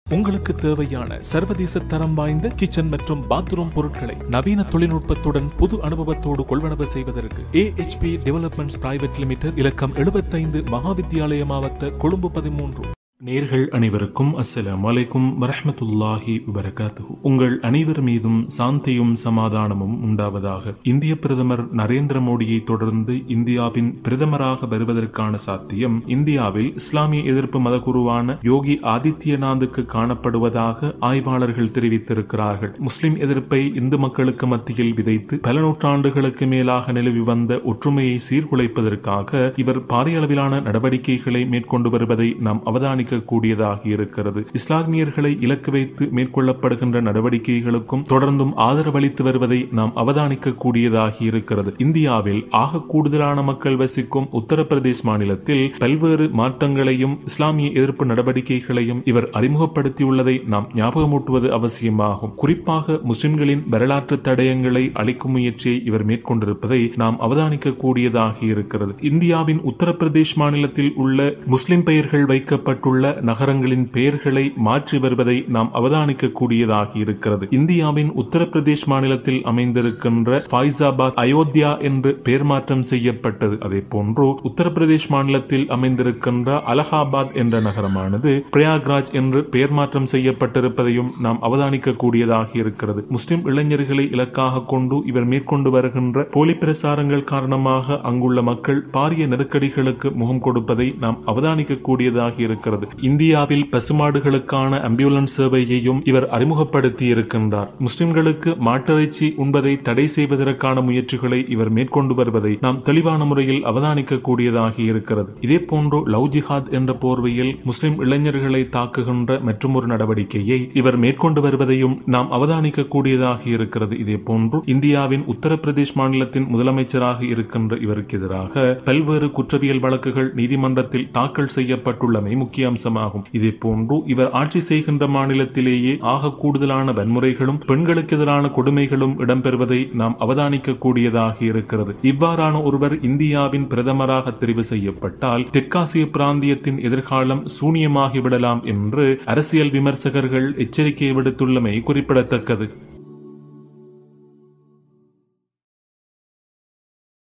உங்களுக்கு தேவையான சர்வதேச தரம் வாய்ந்த கிச்சன் மற்றும் பாத்ரூம் பொருட்களை நவீன தொழில்நுட்பத்துடன் புது அனுபவத்தோடு கொள்வனவு செய்வதற்கு ஏஎச்பி டெவலப்மெண்ட்ஸ் பிரைவேட் லிமிடெட் இலக்கம் எழுபத்தைந்து மகாவித்யாலய மாவட்ட கொழும்பு பதிமூன்று நேர்கள் அனைவருக்கும் அஸ்ஸலாமு அலைக்கும் வரஹ்மத்துல்லாஹி வபரகாத்துஹு உங்கள் அனைவர் மீதும் சாந்தியும் சமாதானமும் உண்டாவதாக இந்திய பிரதமர் நரேந்திர மோடியை தொடர்ந்து இந்தியாவின் பிரதமராக வருவதற்கான சாத்தியம் இந்தியாவில் இஸ்லாமிய எதிர்ப்பு மதகுருவான யோகி ஆதித்யநாத்துக்கு காணப்படுவதாக ஆய்வாளர்கள் தெரிவித்திருக்கிறார்கள் முஸ்லிம் எதிர்ப்பை இந்து மக்களுக்கு மத்தியில் விதைத்து பல நூற்றாண்டுகளுக்கு மேலாக நிலவி வந்த ஒற்றுமையை சீர்குலைப்பதற்காக இவர் பாரிய அளவிலான நடவடிக்கைகளை மேற்கொண்டு வருவதை நாம் அவதானிக்க கூடியதாக இருக்கிறது இஸ்லாமியர்களை இலக்கு வைத்து மேற்கொள்ளப்படுகின்ற நடவடிக்கைகளுக்கும் தொடர்ந்தும் ஆதரவளித்து வருவதை நாம் அவதானிக்க கூடியதாக இருக்கிறது இந்தியாவில் ஆக கூடுதலான மக்கள் வசிக்கும் உத்தரப்பிரதேஷ் மாநிலத்தில் பல்வேறு மாற்றங்களையும் இஸ்லாமிய எதிர்ப்பு நடவடிக்கைகளையும் இவர் அறிமுகப்படுத்தியுள்ளதை நாம் ஞாபகமூட்டுவது அவசியமாகும் குறிப்பாக முஸ்லிம்களின் வரலாற்று தடயங்களை அளிக்கும் முயற்சியை இவர் மேற்கொண்டிருப்பதை நாம் அவதானிக்க கூடியதாக இருக்கிறது இந்தியாவின் உத்தரப்பிரதேஷ் மாநிலத்தில் உள்ள முஸ்லிம் பெயர்கள் வைக்கப்பட்டுள்ள நகரங்களின் பெயர்களை மாற்றி வருவதை நாம் அவதானிக்க கூடியதாக இருக்கிறது இந்தியாவின் உத்தரப்பிரதேஷ் மாநிலத்தில் அமைந்திருக்கின்ற ஃபைசாபாத் அயோத்தியா என்று பெயர் மாற்றம் செய்யப்பட்டது அதே போன்று உத்தரப்பிரதேஷ் மாநிலத்தில் அமைந்திருக்கின்ற அலகாபாத் என்ற நகரமானது பிரயாக்ராஜ் என்று பெயர் மாற்றம் செய்யப்பட்டிருப்பதையும் நாம் அவதானிக்க கூடியதாக இருக்கிறது முஸ்லிம் இளைஞர்களை இலக்காக கொண்டு இவர் மேற்கொண்டு வருகின்ற போலி பிரசாரங்கள் காரணமாக அங்குள்ள மக்கள் பாரிய நெருக்கடிகளுக்கு முகம் கொடுப்பதை நாம் அவதானிக்க கூடியதாக இருக்கிறது இந்தியாவில் பசுமாடுகளுக்கான ஆம்புலன்ஸ் சேவையையும் இவர் அறிமுகப்படுத்தி இருக்கின்றார் முஸ்லிம்களுக்கு மாட்டிறைச்சி உண்பதை தடை செய்வதற்கான முயற்சிகளை இவர் மேற்கொண்டு வருவதை நாம் தெளிவான முறையில் அவதானிக்க கூடியதாக இருக்கிறது இதே போன்று லவ் ஜிஹாத் என்ற போர்வையில் முஸ்லிம் இளைஞர்களை தாக்குகின்ற மற்றொரு நடவடிக்கையை இவர் மேற்கொண்டு வருவதையும் நாம் அவதானிக்க கூடியதாக இருக்கிறது இதே போன்று இந்தியாவின் உத்தரப்பிரதேஷ் மாநிலத்தின் முதலமைச்சராக இருக்கின்ற இவருக்கு எதிராக பல்வேறு குற்றவியல் வழக்குகள் நீதிமன்றத்தில் தாக்கல் செய்யப்பட்டுள்ளமை முக்கிய அம்சமாகும் இதே போன்று இவர் ஆட்சி செய்கின்ற மாநிலத்திலேயே ஆக கூடுதலான வன்முறைகளும் பெண்களுக்கு எதிரான கொடுமைகளும் இடம்பெறுவதை நாம் அவதானிக்க கூடியதாக இருக்கிறது இவ்வாறான ஒருவர் இந்தியாவின் பிரதமராக தெரிவு செய்யப்பட்டால் தெற்காசிய பிராந்தியத்தின் எதிர்காலம் சூனியமாகிவிடலாம் என்று அரசியல் விமர்சகர்கள் எச்சரிக்கை விடுத்துள்ளமை குறிப்பிடத்தக்கது